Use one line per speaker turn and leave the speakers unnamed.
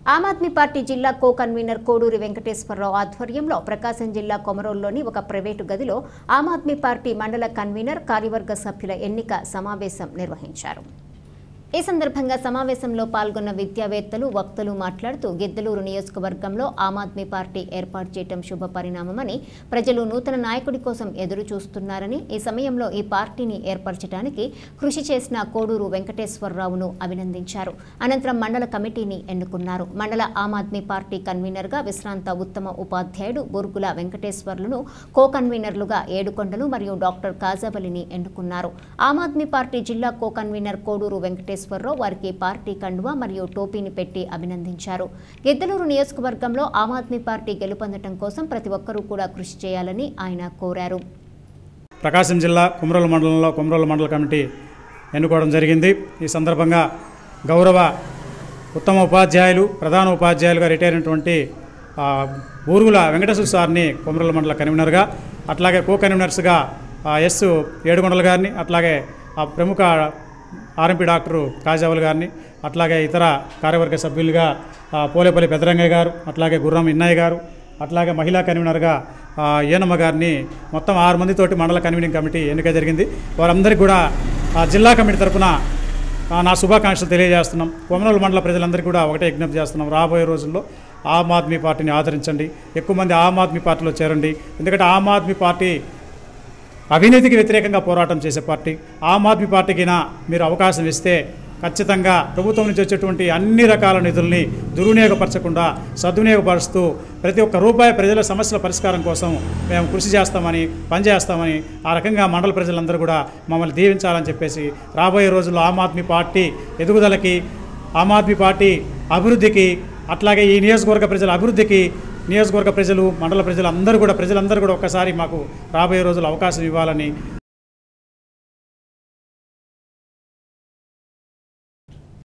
ఆమ్ Aadmi party జిల్లా co convener Koduri Venkateswararao ఆధ్వర్యంలో ప్రకాశం జిల్లా కొమరోల్లోని ఒక ప్రైవేటు గదిలో ఆమ్ ఆద్మీ పార్టీ మండల కన్వీనర్ కార్యవర్గ సభ్యుల ఎన్నిక సమావేశం నిర్వహించారు ఈ సందర్భంగా సమావేశంలో పాల్గొన్న విద్యావేత్తలు వక్తలు మాట్లాడుతూ గిద్దలూరు నియోజకవర్గంలో ఆమ్ ఆద్మీ పార్టీ ఏర్పాటు చేయడం శుభ పరిణామమని ప్రజలు నూతన నాయకుడి కోసం ఎదురు చూస్తున్నారని ఈ సమయంలో ఈ పార్టీని ఏర్పరచడానికి కృషి చేసిన కోడూరు వెంకటేశ్వరరావును అభినందించారు అనంతరం మండల కమిటీని ఎన్నుకున్నారు మండల ఆమ్ ఆద్మీ పార్టీ కన్వీనర్గా విశ్రాంత ఉత్తమ ఉపాధ్యాయుడు బొరుగుల వెంకటేశ్వర్లను కో కన్వీనర్లుగా ఏడుకొండలు మరియు డాక్టర్ కాజాబలిని ఎన్నుకున్నారు ఆమ్ ఆద్మీ పార్టీ జిల్లా కో కన్వీనర్ కోడూరు వెంకటేశ్వరరావు వారికి పార్టీ కండువా మరియు టోపీని పెట్టి అభినందించారు గిద్దలూరు నియోజకవర్గంలో ఆమ్ ఆద్మీ పార్టీ గెలుపొందటం కోసం ప్రతి ఒక్కరూ కూడా కృషి చేయాలని ఆయన కోరారు
ప్రకాశం జిల్లా కుమ్రోలు మండలంలో కుమ్రోలు మండల కమిటీ ఎన్నుకోవడం జరిగింది ఈ సందర్భంగా గౌరవ ఉత్తమ ఉపాధ్యాయులు ప్రధాన ఉపాధ్యాయులుగా రిటైర్ అయినటువంటి ఆ, ఊరుగుల వెంకటేశ్వర సార్ని కుమ్రోల మండల కన్వీనర్గా అట్లాగే కో కన్వీనర్స్గా ఆ, ఎస్ ఏడుగొండల గారిని అట్లాగే ఆ ప్రముఖ ఆర్ఎంపీ డాక్టరు కాజావులు గారిని అట్లాగే ఇతర కార్యవర్గ సభ్యులుగా ఆ, పోలేపల్లి పెదరంగయ్య గారు అట్లాగే గుర్రం ఇన్నయ్య గారు అట్లాగే మహిళా కన్వీనర్గా ఆ, ఏనమ్మ గారిని మొత్తం ఆరు మందితోటి మండల కన్వీనింగ్ కమిటీ ఎన్నిక జరిగింది వారందరికీ కూడా ఆ, జిల్లా కమిటీ తరపున ఆ, నా శుభాకాంక్షలు తెలియజేస్తున్నాం కొమరూలు మండల ప్రజలందరికీ కూడా ఒకటే విజ్ఞప్తి చేస్తున్నాం రాబోయే రోజుల్లో ఆమ్ ఆద్మీ పార్టీని ఆదరించండి ఎక్కువ మంది ఆమ్ ఆద్మీ పార్టీలో చేరండి ఎందుకంటే ఆమ్ ఆద్మీ పార్టీ అవినీతికి వ్యతిరేకంగా పోరాటం చేసే పార్టీ ఆమ్ ఆద్మీ పార్టీకినా మీరు అవకాశం ఇస్తే ఖచ్చితంగా ప్రభుత్వం నుంచి వచ్చేటువంటి అన్ని రకాల నిధుల్ని దుర్వినియోగపరచకుండా సద్వినియోగపరుస్తూ ప్రతి ఒక్క రూపాయి ప్రజల సమస్యల పరిష్కారం కోసం మేము కృషి చేస్తామని పనిచేస్తామని ఆ రకంగా మండల ప్రజలందరూ కూడా మమ్మల్ని దీవించాలని చెప్పేసి రాబోయే రోజుల్లో ఆమ్ ఆద్మీ పార్టీ ఎదుగుదలకి ఆమ్ ఆద్మీ పార్టీ అభివృద్ధికి అట్లాగే ఈ నియోజకవర్గ ప్రజల అభివృద్ధికి నియోజకవర్గ ప్రజలు మండల ప్రజలు అందరూ కూడా ప్రజలందరూ కూడా ఒక్కసారి మాకు రాబోయే రోజులు అవకాశం ఇవ్వాలని